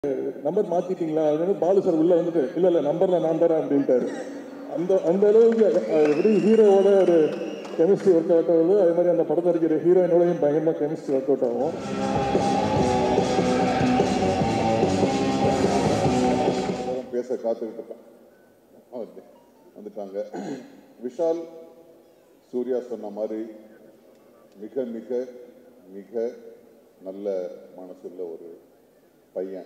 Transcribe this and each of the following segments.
Number மாத்திட்டீங்களா அது Balu sir உள்ள வந்துட்டு இல்ல இல்ல நம்பர்ல நான் தரேன் அப்படின்ட்டாரு அந்த அந்த அளவுக்கு அஹ், எப்படி ஹீரோவோட ஒரு கெமிஸ்ட்ரி ஒர்க் அவுட் ஆகுது அதே மாதிரி அந்த படத்தில் இருக்கிற ஹீரோயினோடையும் பயங்கரமா கெமிஸ்ட்ரி ஒர்க் அவுட் ஆகும் எல்லாரும் பேச காத்துக்கிட்டு இருக்கேன் வந்து வந்துட்டாங்க விஷால் சூர்யா சொன்ன மாதிரி மிக மிக மிக நல்ல மனசுள்ள ஒரு பையன்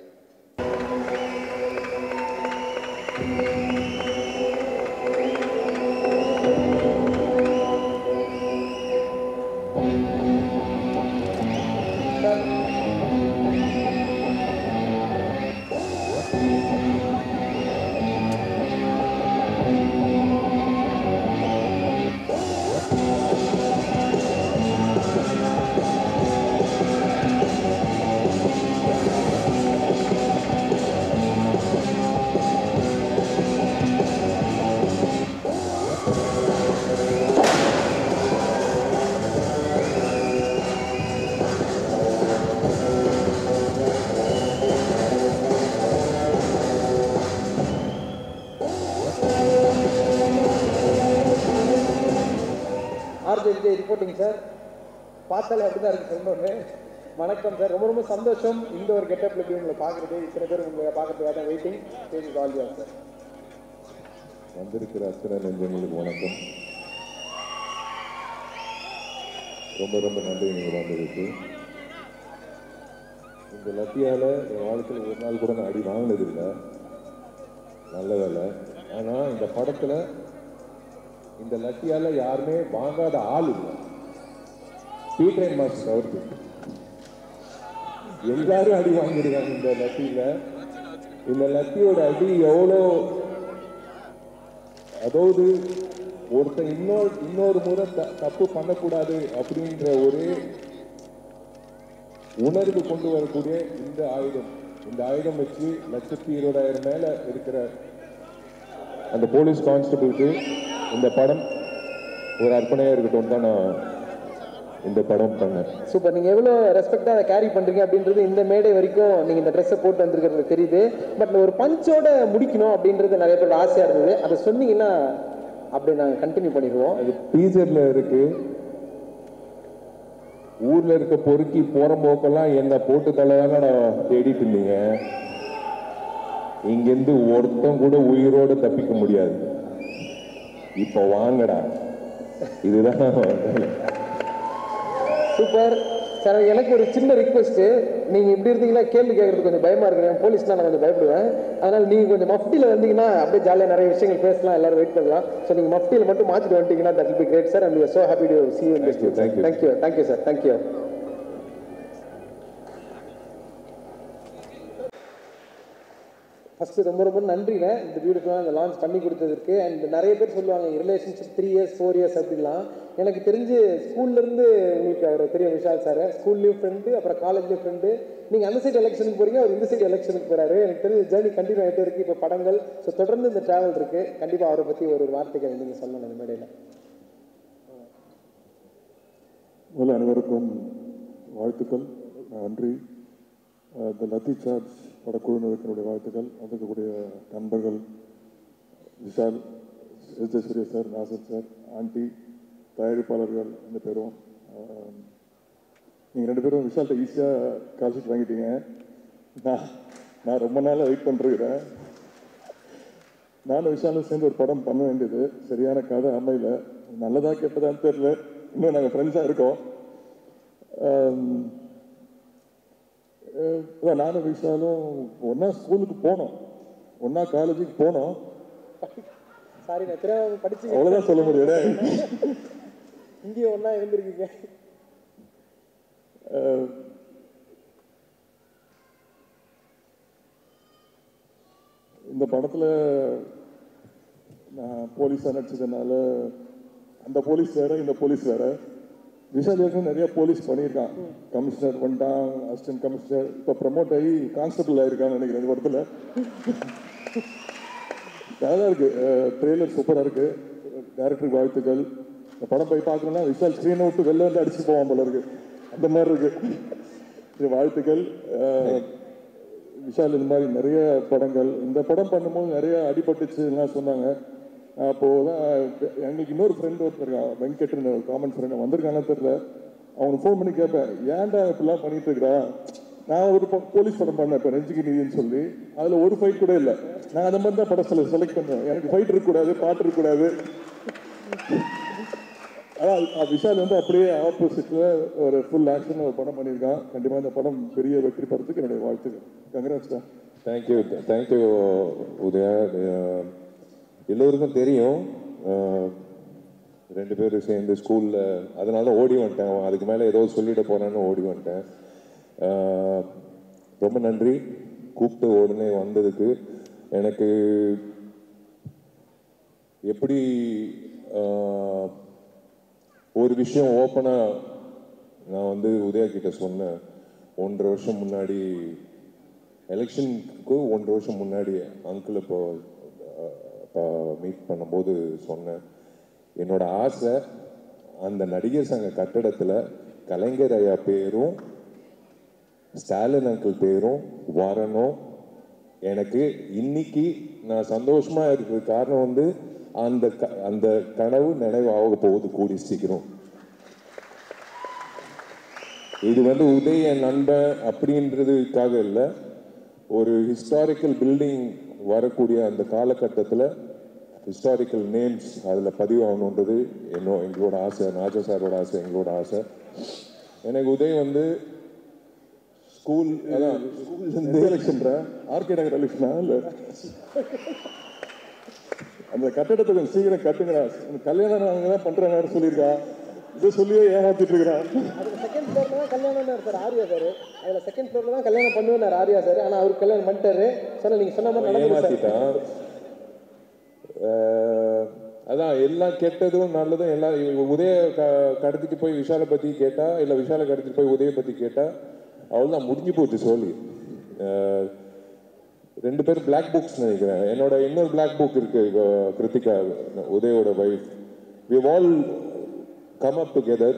ஆர்ஜே விஜய் ரிப்போர்ட்டிங் சார் பார்த்தாலே அப்படிதான் இருக்கு சொன்னோன்னு வணக்கம் சார் ரொம்ப ரொம்ப சந்தோஷம் இந்த ஒரு கெட்டப்ல எப்படி உங்களை பார்க்குறது இத்தனை பேர் உங்களை பார்க்கறதுக்காக தான் waiting thank you all you sir வந்திருக்கிற அத்தனை நெஞ்சங்களுக்கு வணக்கம் ரொம்ப ரொம்ப நன்றி நீங்கள் வந்ததுக்கு இந்த லத்தியால என் வாழ்க்கையில் ஒரு நாள் கூட நான் அடி வாங்கினதில்லை நல்ல வேலை ஆனால் இந்த படத்தில் இந்த லத்தியால யாருமே வாங்காத ஆள் இல்லை பீட்ரைன் மாஸ்டர் அவருக்கு எல்லாரும் அடி வாங்கியிருக்காங்க இந்த லத்தியில இந்த லத்தியோட அடி எவ்வளோ அதாவது ஒருத்தன் இன்னொரு இன்னொரு முறை த- தப்பு பண்ணக்கூடாது அப்படின்ற ஒரே உணர்வு கொண்டு வரக்கூடிய இந்த ஆயுதம் இந்த ஆயுதம் வச்சு லட்சத்தி இருபதாயிரம் மேல இருக்கிற அந்த போலீஸ் கான்ஸ்டபிளுக்கு இந்த படம் ஒரு அர்ப்பணையா இருக்கட்டும் தான் நான் இந்த படம் பண்ணேன் சூப்பர் நீங்கள் எவ்வளோ ரெஸ்பெக்டாக அதை கேரி பண்ணுறீங்க அப்படின்றது இந்த மேடை வரைக்கும் நீங்கள் இந்த ட்ரெஸ்ஸை போட்டு வந்திருக்கிறது தெரியுது பட் ஒரு பஞ்சோட முடிக்கணும் அப்படின்றது நிறைய பேரோட ஆசையாக இருந்தது அதை சொன்னீங்கன்னா அப்படியே நாங்கள் கண்டினியூ பண்ணிடுவோம் அது டீசர்ல இருக்கு ஊர்ல இருக்க பொறுக்கி போற போக்கெல்லாம் என்ன போட்டு தள்ளதாங்க நான் தேடிட்டு இருந்தீங்க இங்கிருந்து ஒருத்தன் கூட உயிரோட தப்பிக்க முடியாது இப்ப வாங்கடா இதுதான் சூப்பர் சார் எனக்கு ஒரு சின்ன ரிக்வெஸ்ட் நீங்க இப்படி இருந்தீங்கன்னா கேள்வி கேட்கறது கொஞ்சம் பயமா இருக்கு போலீஸ்லாம் நான் கொஞ்சம் பயப்படுவேன் அதனால நீங்க கொஞ்சம் மஃப்டியில் வந்தீங்கன்னா அப்படியே ஜாலியாக நிறைய விஷயங்கள் பேசலாம் எல்லாரும் வெயிட் பண்ணலாம் ஸோ நீங்க மஃப்டியில் மட்டும் மாற்றிட்டு வந்துட்டீங்கன்னா that be great sir and so happy to see you Thank you, thank you. Thank you thank you sir thank you first ரொம்ப ரொம்ப நன்றிண்ணே இந்த பியூட்டிஃபுல்லாக இந்த லான்ச் பண்ணி கொடுத்ததுக்கு அண்ட் நிறைய பேர் சொல்லுவாங்க relationship three years four years அப்படிலாம் எனக்கு தெரிஞ்சு ஸ்கூல்ல இருந்து உங்களுக்கு அவர் தெரியும் விஷால் சார் ஸ்கூல்லையும் ஃப்ரெண்டு அப்புறம் காலேஜ்லேயும் ஃப்ரெண்டு நீங்கள் அந்த சைடு எலெக்ஷனுக்கு போறீங்க அவர் இந்த சைடு எலெக்ஷனுக்கு போறாரு எனக்கு தெரிஞ்ச ஜேர்னி கண்டினியூ ஆகிட்டே இருக்கு இப்போ படங்கள் ஸோ தொடர்ந்து இந்த டிராவல் இருக்கு கண்டிப்பாக அவரை பற்றி ஒரு வார்த்தைகள் நீங்கள் சொல்லணும் இந்த மேடையில் முதல்ல அனைவருக்கும் வாழ்த்துக்கள் நன்றி த லத்தி சார்ஜ் படக்குழுவினருக்கு என்னுடைய வாழ்த்துக்கள் வந்திருக்கக்கூடிய நண்பர்கள் Vishal S Jayasurya sir Nasser sir ஆண்டி தயாரிப்பாளர்கள் ரெண்டு பேரும் நீங்கள் ரெண்டு பேரும் விஷால்கிட்ட ஈஸியாக கால்ஷீட் வாங்கிட்டீங்க நான் நான் ரொம்ப நாளாக வெயிட் பண்ணிருக்கிறேன் நானும் விஷாலும் சேர்ந்து ஒரு படம் பண்ண வேண்டியது சரியான கதை அமையல நல்லதா கெட்டதான்னு தெரியல இன்னும் நாங்கள் ஃப்ரெண்ட்ஸாக இருக்கோம் ஆம், அஹ் அதான் நானும் விஷாலும் ஒன்றா ஸ்கூலுக்கு போனோம் ஒன்றா காலேஜுக்கு போனோம் சாரி நான் தெரியாம படிச்சு அவ்வளோதான் சொல்ல முடியும் இங்கேயும் ஒன்றா இருந்திருக்கீங்க அஹ் இந்த படத்தில் நான் போலீஸாக நடிச்சதுனால அந்த போலீஸ் வேற இந்த போலீஸ் வேற விஷால் ஏற்கனவே நிறைய போலீஸ் பண்ணியிருக்கான் கமிஷனர் பண்ணிட்டான் அசிஸ்டன்ட் கமிஷனர் இப்போ ப்ரமோட் ஆகி கான்ஸ்டபிள் ஆயிருக்கான்னு நினைக்கிறேன் இந்த படத்தில் நல்லா இருக்கு ட்ரெய்லர் சூப்பராக இருக்கு டேரக்டருக்கு வாழ்த்துக்கள் இந்த படம் போய் பார்க்கணும்னா விஷால் ஸ்க்ரீனை விட்டு வெளில வந்து அடிச்சு போவான் போல இருக்கு அந்த மாதிரி இருக்கு இது வாழ்த்துக்கள் அஹ், விஷால் இந்த மாதிரி நிறைய படங்கள் இந்த படம் பண்ணும்போது நிறைய அடிபட்டுச்சுலாம் சொன்னாங்க அப்போ தான் எங்களுக்கு இன்னொரு ஃப்ரெண்ட் ஒருத்தர் இருக்கான் வெங்கட்னு ஒரு காமன் ஃப்ரெண்ட் வந்திருக்கானு தெரியல அவனுக்கு ஃபோன் பண்ணி கேட்பேன் ஏன்டா இப்படிலாம் பண்ணிட்டு இருக்கிறா நான் ஒரு போ- போலீஸ் படம் பண்ணேன் இப்போ நெஞ்சுக்கு நீதின்னு சொல்லி அதில் ஒரு ஃபைட் கூட இல்லை நான் அந்த மாதிரி தான் படம் செல செலக்ட் பண்ணுவேன் எனக்கு ஃபைட் இருக்கக்கூடாது பாட்டு இருக்கக்கூடாது அதான் அது விஷால் வந்து அப்படியே ஆப்போசிட்ல ஒரு ஃபுல் ஆக்ஷன் ஒரு படம் பண்ணியிருக்கான் கண்டிப்பா இந்த படம் பெரிய வெற்றி பெறதுக்கு என்னுடைய வாழ்த்துக்கள் கங்கராஜ் தான் தேங்க்யூ தேங்க்யூ உதயா அஹ் எல்லோருக்கும் தெரியும் அஹ் ரெண்டு பேரும் சேர்ந்து ஸ்கூலில் அதனால தான் ஓடி வந்துட்டேன் அவன் அதுக்கு மேலே ஏதோ சொல்லிட போறான்னு ஓடி வந்துட்டேன் அஹ் ரொம்ப நன்றி கூப்பிட்டு உடனே வந்ததுக்கு எனக்கு எப்படி அஹ், ஒரு விஷயம் ஓப்பனாக நான் வந்து உதயா கிட்ட சொன்னேன் ஒன்றரை வருஷம் முன்னாடி எலெக்ஷனுக்கு ஒன்றரை வருஷம் முன்னாடி அங்கிள் இப்போ மீட் பண்ணும்போது சொன்னேன் என்னோட ஆசை அந்த நடிகர் சங்க கட்டடத்தில் கலைஞர் ஐயா பேரும் ஸ்டாலின் அங்கிள் பேரும் வரணும் எனக்கு இன்னைக்கு நான் சந்தோஷமா இருக்கிற காரணம் வந்து அந்த க- அந்த கனவு நினைவு ஆக போகுது கூடி சீக்கிரம் இது வந்து உதய நண்பன் அப்படின்றதுக்காக இல்லை ஒரு ஹிஸ்டாரிக்கல் பில்டிங் வரக்கூடிய அந்த காலகட்டத்தில் ஹிஸ்டாரிக்கல் நேம்ஸ் அதில் பதிவாகணுன்றது என்னோ எங்களோட ஆசை நாஜா சாரோட ஆசை எங்களோட ஆசை எனக்கு உதய் வந்து ஸ்கூல் அதான் ஸ்கூல்லேருந்து எலெக்ஷன்ற ஆர்கே நகர் எலெக்ஷனா இல்லை அந்த கட்டடத்தை கொஞ்சம் சீக்கிரம் கட்டுங்கடா கல்யாணம் அவங்க தான் பண்றாங்கன்னு சொல்லியிருக்கா இதை சொல்லியே ஏமாத்திட்டு இருக்கிறான் அதுக்கு செகண்ட் ஃப்ளோர்ல தான் கல்யாணம் சார் ஆர்யா சார் அதுல செகண்ட் ஃப்ளோர்ல தான் கல்யாணம் பண்ணுவேன் ஆர்யா சார் ஆனா அவருக்கு கல்யாணம் பண்ணிட்டாரு சொன்ன நீங்க சொன்ன மாதிரி நடந்தது சார் ஏமாத்திட்டான் அஹ், அதான் எல்லாம் கெட்டதும் நல்லதும் எல்லாம் இவ- உதய க- கடத்திட்டு போய் விஷாலை பத்தி கேட்டா இல்ல விஷாலை கடத்திட்டு போய் உதய பத்தி கேட்டா அவ்வளவுதான் முடிஞ்சு போச்சு சொல்லி அஹ், ரெண்டு பேரும் பிளாக் புக்ஸ் நினைக்கிறேன் என்னோட இன்னொரு பிளாக் புக் இருக்கு அஹ், கிருத்திகா உதயோட wife we all come up together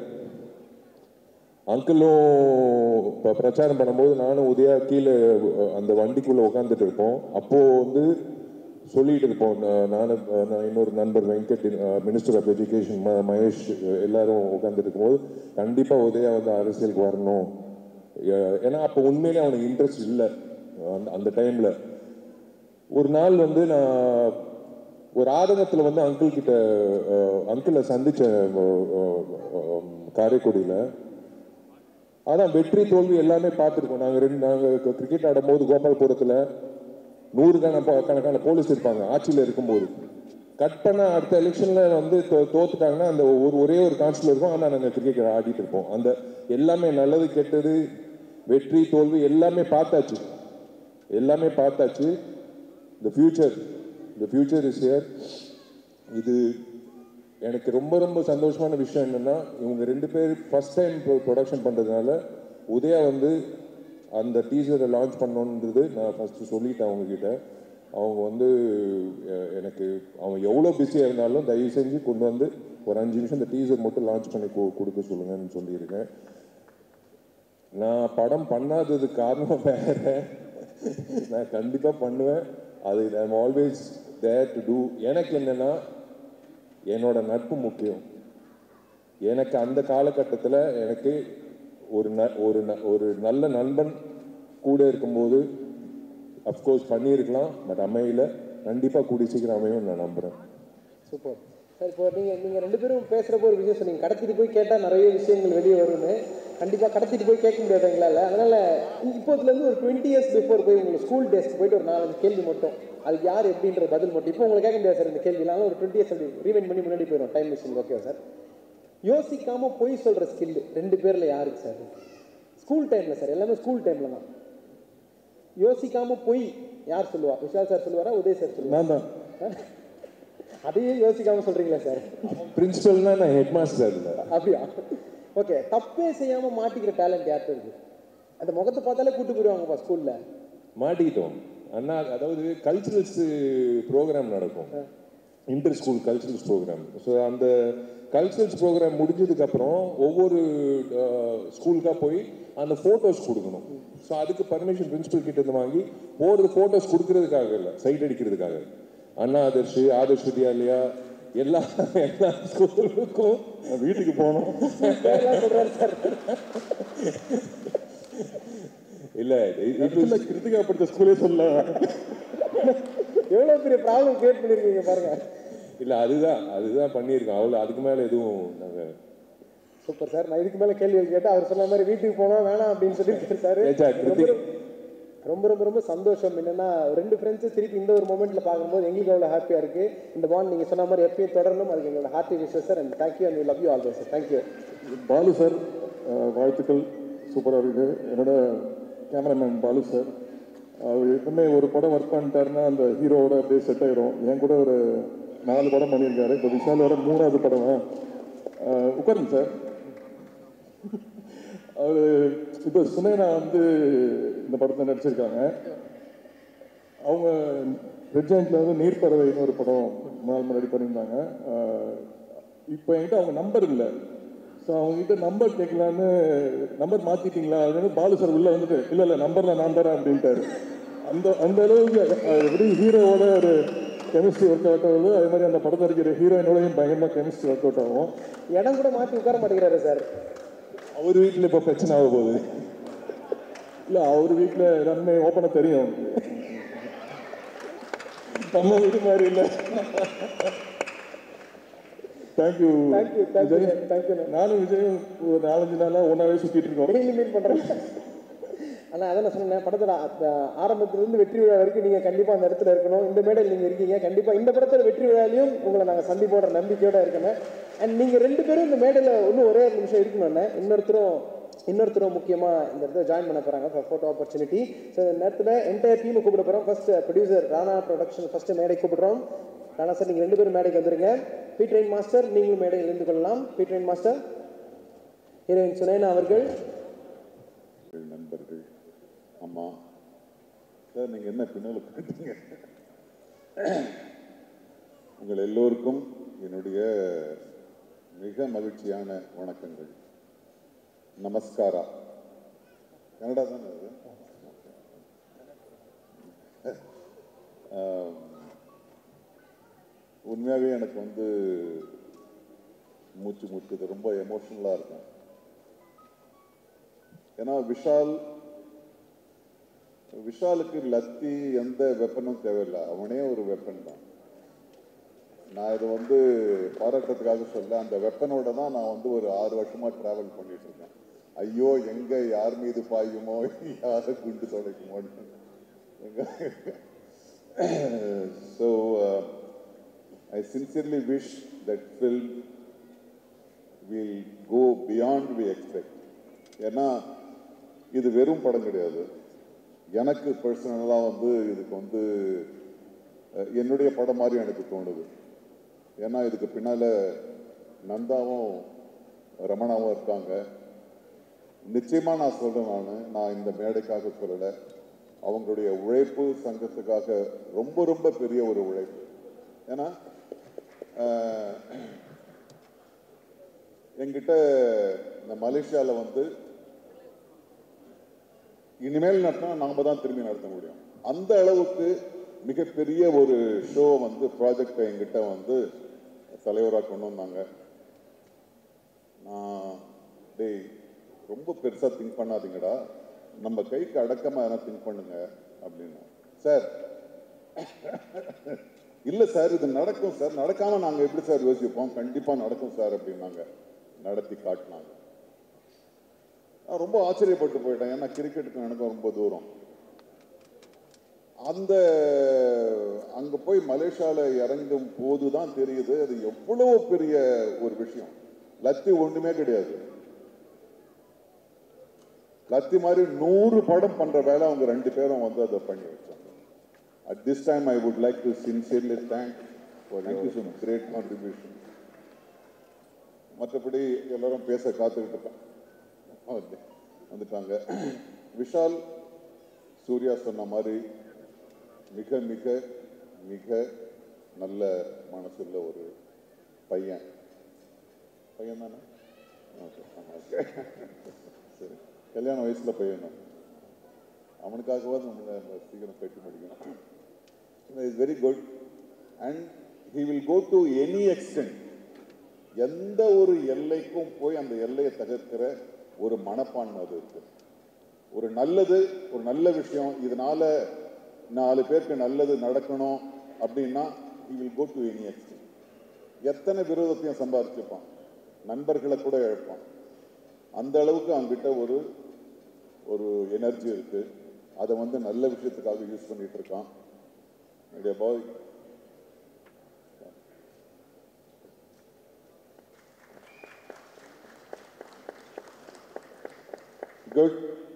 அங்கிளும் இப்போ பிரச்சாரம் பண்ணும்போது நானும் உதயா கீழே அஹ், அந்த வண்டிக்குள்ளே உட்காந்துட்டு இருப்போம் அப்போ வந்து சொல்லிட்டு இருப்போம் நான் நானும் அஹ், நான் இன்னொரு நண்பர் Venkat minister of education Mahesh அஹ், எல்லாரும் உட்காந்துட்டு இருக்கும்போது கண்டிப்பாக உதயா வந்து அரசியலுக்கு வரணும் அஹ், ஏன்னா அப்போ உண்மையிலே அவனுக்கு இன்ட்ரெஸ்ட் இல்லை அந்த அந்த டைமில் ஒரு நாள் வந்து நான் ஒரு ஆதங்கத்தில் வந்து அங்கிள் கிட்ட அங்கிளை சந்திச்சேன் காரைக்குடியில் அதான் வெற்றி தோல்வி எல்லாமே பார்த்துருக்கோம் நாங்கள் ரெண்டு நாங்கள் கிரிக்கெட் ஆடும்போது கோபால்புரத்தில் நூறு கணக்கான போலீஸ் இருப்பாங்க ஆட்சியில் இருக்கும்போது கட் பண்ண அடுத்த எலெக்ஷனில் வந்து தோ- தோத்துட்டாங்கன்னா அந்த ஒரு ஒரே ஒரு கான்ஸ்டில் இருக்கும் ஆனால் நாங்கள் கிரிக்கெட் ஆடிட்டு இருப்போம் அந்த எல்லாமே நல்லது கெட்டது வெற்றி தோல்வி எல்லாமே பார்த்தாச்சு எல்லாமே பார்த்தாச்சு the future the future is here இது எனக்கு ரொம்ப ரொம்ப சந்தோஷமான விஷயம் என்னன்னா இவங்க ரெண்டு பேர் ஃபர்ஸ்ட் டைம் ப்ரொடக்ஷன் பண்ணுறதுனால உதயா வந்து அந்த டீசரை லான்ச் பண்ணணுன்றது நான் ஃபஸ்ட்டு சொல்லிட்டேன் அவங்க கிட்ட அவங்க வந்து அஹ், எனக்கு அவன் எவ்வளோ பிஸியாக இருந்தாலும் தயவு செஞ்சு கொண்டு வந்து ஒரு அஞ்சு நிமிஷம் இந்த டீசர் மட்டும் லான்ச் பண்ணி கு- கொடுக்க சொல்லுங்கன்னு சொல்லியிருக்கேன் நான் படம் பண்ணாததுக்கு காரணம் வேற நான் கண்டிப்பா பண்ணுவேன் அது I'm always there to do எனக்கு என்னன்னா என்னோட நட்பு முக்கியம் எனக்கு அந்த காலகட்டத்தில் எனக்கு ஒரு ந ஒரு ந- ஒரு நல்ல நண்பன் கூட இருக்கும்போது அஃப்கோர்ஸ் பண்ணியிருக்கலாம் பட் அமையல கண்டிப்பாக கூடி சீக்கிரம் அமையும் நான் நம்புகிறேன் சூப்பர் சார் இப்போ நீங்க நீங்க ரெண்டு பேரும் பேசுறப்போ ஒரு விஷயம் சொன்னீங்க கடத்திட்டு போய் கேட்டா நிறைய விஷயங்கள் வெளியே வரும்னு கண்டிப்பா கடத்திட்டு போய் கேட்க முடியாது எங்களால அதனால இப்போதுல இருந்து ஒரு டுவெண்ட்டி இயர்ஸ் பிஃபோர் போய் உங்களுக்கு ஸ்கூல் டேஸ்க்கு போயிட்டு ஒரு நாலஞ்சு கேள்வி மட்டும் அதுக்கு யார் எப்படின்ற பதில் மட்டும் இப்போ உங்களுக்கு கேட்க முடியாது சார் இந்த கேள்வினால ஒரு டுவெண்ட்டி இயர்ஸ் அப்படி ரீவைண்ட் பண்ணி முன்னாடி போயிடும் டைம் மிஷின் ஓகே சார் யோசிக்காம பொய் சொல்ற ஸ்கில் ரெண்டு பேர்ல யாருக்கு சார் ஸ்கூல் டைம்ல சார் எல்லாமே ஸ்கூல் டைம்ல தான் யோசிக்காம பொய் யார் சொல்லுவா விஷால் சார் சொல்லுவாரா உதய் சார் சொல்லுவா நான் தான் அதையே யோசிக்காம சொல்றீங்களா சார் பிரின்சிபல்னா நான் ஹெட் மாஸ்டர் இல்லை அப்படியா ஓகே தப்பே செய்யாம மாட்டிக்கிற டேலண்ட் யார்கிட்ட இருக்கு அந்த முகத்தை பார்த்தாலே கூட்டு போயிடுவாங்கப்பா ஸ்கூல்ல மாட்டிக்கிட்டோம் அண்ணா அதாவது கல்ச்சுரல்ஸ் ப்ரோக்ராம் நடக்கும் inter school culturals programme so அந்த கல்ச்சுரல்ஸ் ப்ரோக்ராம் முடிஞ்சதுக்கப்புறம் ஒவ்வொரு ஸ்கூலுக்காக போய் அந்த ஃபோட்டோஸ் கொடுக்கணும் ஸோ அதுக்கு பர்மிஷன் பிரின்சிபல் கிட்ட இருந்து வாங்கி போகிறது ஃபோட்டோஸ் கொடுக்கறதுக்காக இல்லை சைட் அடிக்கிறதுக்காக அண்ணா ஆதர்ஷ் ஆதர்ஷ் வித்யாலயா எல்லா எல்லா ஸ்கூலுக்கும் வீட்டுக்கு போகணும் பேர்லாம் சொல்றாரு சார் இல்லை இல்ல கிருத்திகா படிச்ச ஸ்கூலே சொல்ல எவ்வளவு பெரிய ப்ராப்ளம் கிரியேட் பண்ணிருக்கீங்க பாருங்க இல்லை அதுதான் அதுதான் பண்ணியிருக்கோம் அவ்வளோ அதுக்கு மேலே எதுவும் நாங்கள் சூப்பர் சார் நான் இதுக்கு மேல கேள்வி கேட்டா அவர் சொன்ன மாதிரி வீட்டுக்கு போனா வேணாம் அப்படின்னு சொல்லிட்டு சார் ஏச்சா, கிருத்திக். ரொம்ப ரொம்ப ரொம்ப சந்தோஷம் என்னன்னா ரெண்டு ஃப்ரெண்ட்ஸு திருப்பி இந்த ஒரு மூமெண்ட்ல பார்க்கும்போது எங்களுக்கு அவ்வளோ ஹாப்பியா இருக்கு இந்த பாண்ட் நீங்க சொன்ன மாதிரி எப்பயும் தொடரணும் அதுக்கு எங்களோட hearty wishes sir and thank you and love you all sir thank you Balu sir அஹ், வாழ்த்துக்கள் சூப்பராக இருக்கு என்னோட கேமராமேன் பாலு சார் அவர் எப்பவுமே ஒரு படம் ஒர்க் பண்ணிட்டாருன்னா அந்த ஹீரோவோட அப்படியே செட் ஆயிரும் என் கூட ஒரு நாலு படம் பண்ணியிருக்காரு இப்போ விஷாலோட மூணாவது படம் அஹ், உட்காருங்க சார் அவர் இப்போ சுனேனா வந்து இந்த படத்தில் நடிச்சிருக்காங்க அவங்க ரெட் ஜாயிண்ட்ல வந்து நீர்ப்பறவைன்னு ஒரு படம் நாள் முன்னாடி பண்ணியிருந்தாங்க அஹ், இப்போ என்கிட்ட அவங்க நம்பர் இல்லை ஸோ அவங்ககிட்ட நம்பர் கேட்கலான்னு நம்பர் மாத்திட்டீங்களா அதுன்னு பாலு சார் உள்ள வந்துட்டு இல்லை இல்லை நம்பர் நான் தரேன் அப்படின்ட்டாரு அந்த அந்த அளவுக்கு அஹ், எப்படி ஹீரோவோட ஒரு கெமிஸ்ட்ரி ஒர்க் அவுட் ஆகுது அதே மாதிரி அந்த படத்தில் இருக்கிற ஹீரோயினோடையும் பயங்கரமாக கெமிஸ்ட்ரி ஒர்க் அவுட் ஆகும் இடம் கூட மாத்தி உட்கார மாட்டேங்கிறாரு சார் அவர் வீட்டில் இப்போ பிரச்சனை ஆக போகுது இல்லை அவர் வீட்டில் எல்லாமே ஓப்பனாக தெரியும் நம்ம வீடு மாதிரி இல்லை தேங்க்யூ தேங்க்யூ தேங்க்யூ தேங்க்யூ நானும் விஜயும் ஒரு நாலஞ்சு நாளாக ஒன்றாவே சுற்றிட்டு இருக்கோம் டெய்லி மீட் பண்றேன் ஆனா அதான் நான் சொன்னேன் படத்துல அ- ஆரம்பத்துல இருந்து வெற்றி விழா வரைக்கும் நீங்க கண்டிப்பா அந்த இடத்துல இருக்கணும் இந்த மேடையில் நீங்க இருக்கீங்க கண்டிப்பா இந்த படத்துல வெற்றி விழாலையும் உங்களை நாங்க சந்திப்போட நம்பிக்கையோட இருக்கணும் அண்ட் நீங்க ரெண்டு பேரும் இந்த மேடையில இன்னும் ஒரே ஒரு நிமிஷம் இருக்கணும்னு இன்னொருத்தரும் இன்னொருத்தரும் முக்கியமா இந்த இடத்துல ஜாயின் பண்ண போறாங்க ஃபார் ஃபோட்டோ ஆப்பர்ச்சுனிட்டி ஸோ இந்த நேரத்தில் என்டையர் டீமை கூப்பிட போறோம் first producer Rana production first மேடை கூப்பிடுறோம் ராணா சார் நீங்க ரெண்டு பேரும் மேடைக்கு வந்துருங்க பி ட்ரெயின் மாஸ்டர் நீங்களும் மேடையில் இருந்து கொள்ளலாம் பி ட்ரெயின் மாஸ்டர் ஹீரோயின் சுனேனா அவர்கள் எங்கள் நண்பர்கள் அம்மா சார் நீங்கள் என்ன பின்னால் பண்ணிட்டீங்க உங்கள் எல்லோருக்கும் என்னுடைய மிக மகிழ்ச்சியான வணக்கங்கள் நமஸ்காரா கன்னடா தானே அது ஆம், உண்மையாகவே எனக்கு வந்து மூச்சு முட்டுது ரொம்ப எமோஷ்னலாக இருக்கும் ஏன்னா விஷால் விஷாலுக்கு லத்தி எந்த வெப்பனும் தேவையில்லை அவனே ஒரு வெப்பன் தான் நான் இதை வந்து பாராட்டுறதுக்காக சொல்ல அந்த வெப்பனோட தான் நான் வந்து ஒரு ஆறு வருஷமா டிராவல் பண்ணிட்டு இருக்கேன் ஐயோ எங்க யார் மீது பாயுமோ யாரை குண்டு தொலைக்குமோன்னு so I sincerely wish that film will go beyond we expect ஏன்னா இது வெறும் படம் கிடையாது எனக்கு பர்சனலாக வந்து இதுக்கு வந்து அஹ், என்னுடைய படம் மாதிரி எனக்கு தோணுது ஏன்னா இதுக்கு பின்னால் நந்தாவும் ரமணாவும் இருக்காங்க நிச்சயமாக நான் சொல்கிறேன் நான் நான் இந்த மேடைக்காக சொல்லலை அவங்களுடைய உழைப்பு சங்கத்துக்காக ரொம்ப ரொம்ப பெரிய ஒரு உழைப்பு ஏன்னா அஹ், என்கிட்ட இந்த மலேசியாவில் வந்து இனிமேல் நடத்தினா நாம தான் திரும்பி நடத்த முடியும் அந்த அளவுக்கு மிகப்பெரிய ஒரு ஷோ வந்து ப்ராஜெக்டை எங்கிட்ட வந்து தலைவராக கொண்டு வந்தாங்க நான் டேய் ரொம்ப பெருசாக திங்க் பண்ணாதீங்கடா நம்ம கைக்கு அடக்கமாக எதனா திங்க் பண்ணுங்க அப்படின்னு சார் இல்லை சார் இது நடக்கும் சார் நடக்காம நாங்கள் எப்படி சார் யோசிப்போம் கண்டிப்பாக நடக்கும் சார் அப்படின்னாங்க நடத்தி காட்டினாங்க நான் ரொம்ப ஆச்சரியப்பட்டு போயிட்டேன் ஏன்னா கிரிக்கெட்டுக்கு எனக்கும் ரொம்ப தூரம் அந்த அங்க போய் மலேசியால இறங்கும் போது தான் தெரியுது அது எவ்வளவு பெரிய ஒரு விஷயம் லத்தி ஒண்ணுமே கிடையாது லத்தி மாதிரி நூறு படம் பண்ற வேலை அவங்க ரெண்டு பேரும் வந்து அதை பண்ணி வச்சாங்க at this time I would like to sincerely thank thank you so much great contribution மற்றபடி எல்லாரும் பேச காத்துக்கிட்டு இருக்கேன் வந்து- வந்துட்டாங்க விஷால் சூர்யா சொன்ன மாதிரி மிக மிக மிக நல்ல மனசுள்ள ஒரு பையன் பையன் தானே ஓகே ஓகே சரி கல்யாண வயசுல பையன் தான் அவனுக்காகவாது நம்ம சீக்கிரம் கட்டி முடிக்கணும் is very good and he will go to any extent எந்த ஒரு எல்லைக்கும் போய் அந்த எல்லையை தகர்க்கிற ஒரு மனப்பான்மை அது இருக்கு ஒரு நல்லது ஒரு நல்ல விஷயம் இதனால நாலு பேருக்கு நல்லது நடக்கணும் அப்படின்னா he will go to any extent எத்தனை விரோதத்தையும் சம்பாதிச்சிருப்பான் நண்பர்களை கூட இழப்பான் அந்த அளவுக்கு அவன்கிட்ட ஒரு ஒரு எனர்ஜி இருக்கு அதை வந்து நல்ல விஷயத்துக்காக யூஸ் பண்ணிட்டு இருக்கான் பாய் குட்